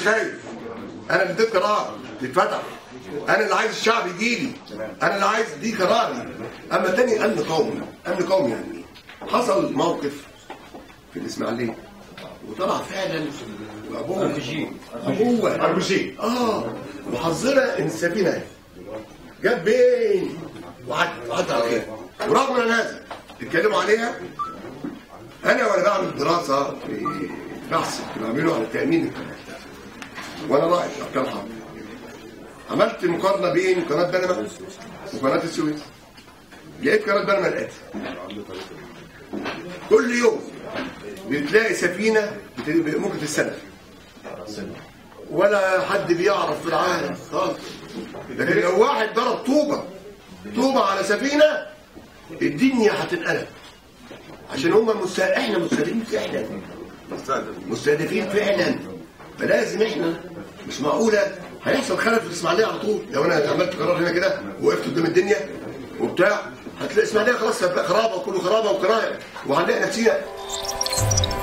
خايف انا اللي اديت قرار يتفتح انا اللي عايز الشعب يجي لي انا اللي عايز دي قراري اما تاني امن قومي امن قومي يعني إيه؟ حصل موقف في الاسماعيليه وطلع فعلا ابوه ابوه اربجي اه وحظنا ان السفينه جت بين وعدت وعدت على خير ورغم ان هذا اتكلموا عليها انا وانا بعمل دراسه في بحث كنت بعمله على تامين القناه وانا رائد اركان حرب عملت مقارنه بين قناه بنما وقناه السويس لقيت قناه بنما الاتي كل يوم بتلاقي سفينه بت- ممكن تتسلف ولا حد بيعرف في العالم خالص لكن لو واحد ضرب طوبه طوبه على سفينه الدنيا هتنقلب عشان هم مسا... احنا مستهدفين فعلا مستهدفين فعلا فلازم احنا مش معقوله هيحصل خلل في الاسماعيليه على طول لو انا عملت قرار هنا كده وقفت قدام الدنيا وبتاع هتلاقي الاسماعيليه خلاص خرابه وكله خرابه وكرايه وهنلاقي نفسينا